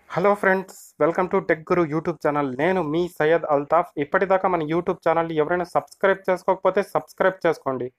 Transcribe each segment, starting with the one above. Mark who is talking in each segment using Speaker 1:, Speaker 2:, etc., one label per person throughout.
Speaker 1: hello friends welcome to tech Guru YouTube channel నేను మీ సయ్యద్ అల్తాఫ్ ఇప్పటిదాకా మన యూట్యూబ్ ఛానల్ని ఎవరైనా సబ్స్క్రైబ్ చేసుకోకపోతే సబ్స్క్రైబ్ చేసుకోండి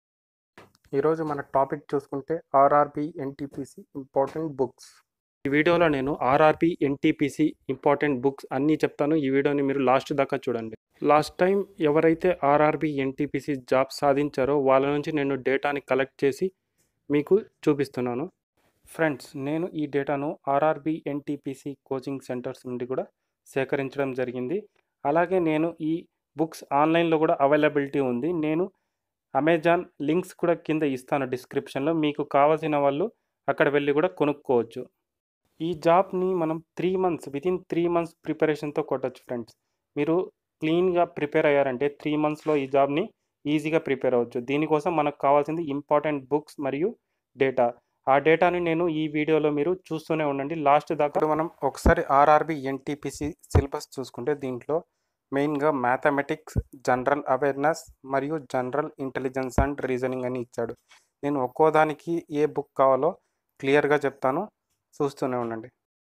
Speaker 1: ఈరోజు మన టాపిక్ చూసుకుంటే ఆర్ఆర్బి ఎన్టీపీసీ ఇంపార్టెంట్ బుక్స్ ఈ వీడియోలో నేను ఆర్ఆర్బి ఎన్టీపీసీ ఇంపార్టెంట్ బుక్స్ అన్నీ చెప్తాను ఈ వీడియోని మీరు లాస్ట్ దాకా చూడండి లాస్ట్ టైం ఎవరైతే ఆర్ఆర్బి ఎన్టీపీసీ జాబ్ సాధించారో వాళ్ళ నుంచి నేను డేటాని కలెక్ట్ చేసి మీకు చూపిస్తున్నాను ఫ్రెండ్స్ నేను ఈ డేటాను ఆర్ఆర్బి ఎన్టీపీసీ కోచింగ్ సెంటర్స్ నుండి కూడా సేకరించడం జరిగింది అలాగే నేను ఈ బుక్స్ ఆన్లైన్లో కూడా అవైలబిలిటీ ఉంది నేను అమెజాన్ లింక్స్ కూడా కింద ఇస్తాను డిస్క్రిప్షన్లో మీకు కావాల్సిన వాళ్ళు అక్కడ వెళ్ళి కూడా కొనుక్కోవచ్చు ఈ జాబ్ని మనం three months within three months ప్రిపరేషన్తో కొట్టచ్చు ఫ్రెండ్స్ మీరు క్లీన్గా ప్రిపేర్ అయ్యారంటే త్రీ మంత్స్లో ఈ జాబ్ని ఈజీగా ప్రిపేర్ అవ్వచ్చు దీనికోసం మనకు కావాల్సింది ఇంపార్టెంట్ బుక్స్ మరియు డేటా ఆ డేటాని నేను ఈ వీడియోలో మీరు చూస్తూనే ఉండండి లాస్ట్ దాకా ఇప్పుడు మనం ఒకసారి ఆర్ఆర్బి ఎన్టీపీసీ సిలబస్ చూసుకుంటే దీంట్లో మెయిన్గా మ్యాథమెటిక్స్ జనరల్ అవేర్నెస్ మరియు జనరల్ ఇంటెలిజెన్స్ అండ్ రీజనింగ్ అని ఇచ్చాడు నేను ఒక్కో దానికి ఏ బుక్ కావాలో క్లియర్గా చెప్తాను చూస్తూనే ఉండండి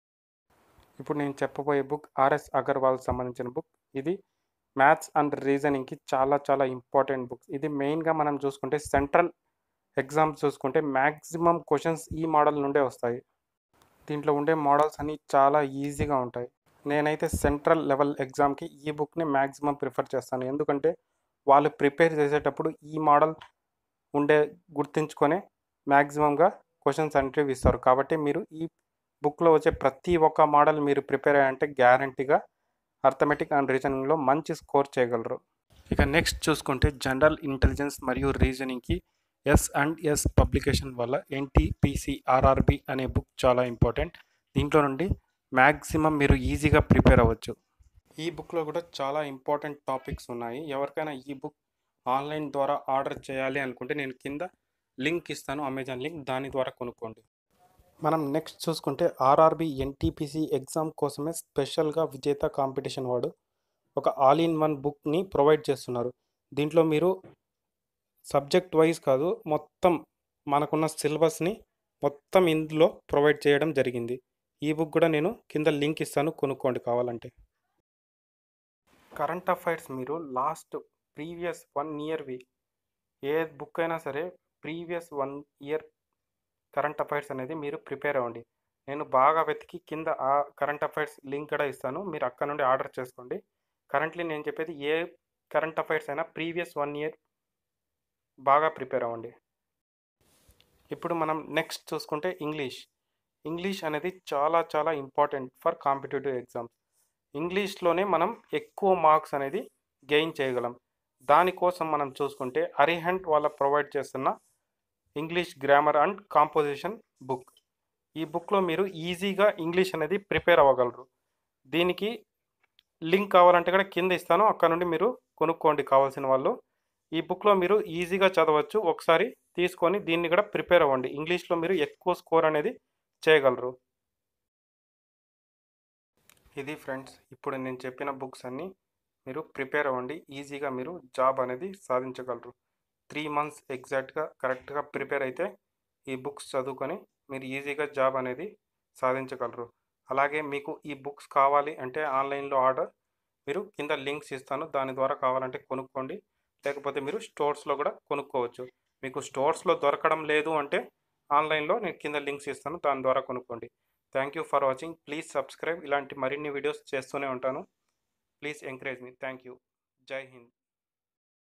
Speaker 1: ఇప్పుడు నేను చెప్పబోయే బుక్ ఆర్ఎస్ అగర్వాల్కి సంబంధించిన బుక్ ఇది మ్యాథ్స్ అండ్ రీజనింగ్కి చాలా చాలా ఇంపార్టెంట్ బుక్ ఇది మెయిన్గా మనం చూసుకుంటే సెంట్రల్ ఎగ్జామ్స్ చూసుకుంటే మ్యాక్సిమం క్వశ్చన్స్ ఈ మోడల్ నుండే వస్తాయి దీంట్లో ఉండే మోడల్స్ అన్నీ చాలా ఈజీగా ఉంటాయి నేనైతే సెంట్రల్ లెవెల్ ఎగ్జామ్కి ఈ బుక్ని మ్యాక్సిమం ప్రిఫర్ చేస్తాను ఎందుకంటే వాళ్ళు ప్రిపేర్ చేసేటప్పుడు ఈ మోడల్ ఉండే గుర్తుంచుకొని మ్యాక్సిమంగా క్వశ్చన్స్ అనేవి ఇస్తారు కాబట్టి మీరు ఈ బుక్లో వచ్చే ప్రతి ఒక్క మోడల్ మీరు ప్రిపేర్ అయ్యారంటే గ్యారంటీగా అర్థమెటిక్ అండ్ రీజనింగ్లో మంచి స్కోర్ చేయగలరు ఇక నెక్స్ట్ చూసుకుంటే జనరల్ ఇంటెలిజెన్స్ మరియు రీజనింగ్కి ఎస్ అండ్ ఎస్ పబ్లికేషన్ వల్ల ఎన్టీపీసీ ఆర్ఆర్బి అనే బుక్ చాలా ఇంపార్టెంట్ దీంట్లో నుండి మ్యాక్సిమం మీరు ఈజీగా ప్రిపేర్ అవ్వచ్చు ఈ బుక్లో కూడా చాలా ఇంపార్టెంట్ టాపిక్స్ ఉన్నాయి ఎవరికైనా ఈ బుక్ ఆన్లైన్ ద్వారా ఆర్డర్ చేయాలి అనుకుంటే నేను కింద లింక్ ఇస్తాను అమెజాన్ లింక్ దాని ద్వారా కొనుక్కోండి మనం నెక్స్ట్ చూసుకుంటే ఆర్ఆర్బి ఎన్టీపీసీ ఎగ్జామ్ కోసమే స్పెషల్గా విజేత కాంపిటీషన్ వాడు ఒక ఆల్ ఇన్ వన్ బుక్ని ప్రొవైడ్ చేస్తున్నారు దీంట్లో మీరు సబ్జెక్ట్ వైజ్ కాదు మొత్తం మనకున్న సిలబస్ని మొత్తం ఇందులో ప్రొవైడ్ చేయడం జరిగింది ఈ బుక్ కూడా నేను కింద లింక్ ఇస్తాను కొనుక్కోండి కావాలంటే కరెంట్ అఫైర్స్ మీరు లాస్ట్ ప్రీవియస్ వన్ ఇయర్వి ఏ బుక్ అయినా సరే previous one year current affairs అనేది మీరు ప్రిపేర్ అవ్వండి నేను బాగా వెతికి కింద ఆ కరెంట్ అఫైర్స్ లింక్ కూడా ఇస్తాను మీరు అక్కడ నుండి ఆర్డర్ చేసుకోండి కరెంట్లీ నేను చెప్పేది ఏ కరెంట్ అఫైర్స్ అయినా ప్రీవియస్ వన్ ఇయర్ బాగా ప్రిపేర్ అవ్వండి ఇప్పుడు మనం నెక్స్ట్ చూసుకుంటే ఇంగ్లీష్ ఇంగ్లీష్ అనేది చాలా చాలా ఇంపార్టెంట్ ఫర్ కాంపిటేటివ్ ఎగ్జామ్స్ ఇంగ్లీష్లోనే మనం ఎక్కువ మార్క్స్ అనేది గెయిన్ చేయగలం దానికోసం మనం చూసుకుంటే అరిహంట్ వాళ్ళ ప్రొవైడ్ చేస్తున్న English grammar and composition book ఈ బుక్లో మీరు ఈజీగా ఇంగ్లీష్ అనేది ప్రిపేర్ అవ్వగలరు దీనికి లింక్ కావాలంటే కూడా కింద ఇస్తాను అక్కడ నుండి మీరు కొనుక్కోండి కావాల్సిన వాళ్ళు ఈ బుక్లో మీరు ఈజీగా చదవచ్చు ఒకసారి తీసుకొని దీన్ని కూడా ప్రిపేర్ అవ్వండి ఇంగ్లీష్లో మీరు ఎక్కువ స్కోర్ అనేది చేయగలరు ఇది ఫ్రెండ్స్ ఇప్పుడు నేను చెప్పిన బుక్స్ అన్నీ మీరు ప్రిపేర్ అవ్వండి ఈజీగా మీరు జాబ్ అనేది సాధించగలరు త్రీ మంత్స్ ఎగ్జాక్ట్గా కరెక్ట్గా ప్రిపేర్ అయితే ఈ బుక్స్ చదువుకొని మీరు ఈజీగా జాబ్ అనేది సాధించగలరు అలాగే మీకు ఈ బుక్స్ కావాలి అంటే ఆన్లైన్లో ఆర్డర్ మీరు కింద లింక్స్ ఇస్తాను దాని ద్వారా కావాలంటే కొనుక్కోండి లేకపోతే మీరు స్టోర్స్లో కూడా కొనుక్కోవచ్చు మీకు స్టోర్స్లో దొరకడం లేదు అంటే ఆన్లైన్లో నేను కింద లింక్స్ ఇస్తాను దాని ద్వారా కొనుక్కోండి thank you for watching please subscribe ఇలాంటి మరిన్ని వీడియోస్ చేస్తూనే ఉంటాను ప్లీజ్ ఎంకరేజ్ మీ థ్యాంక్ యూ జై హింద్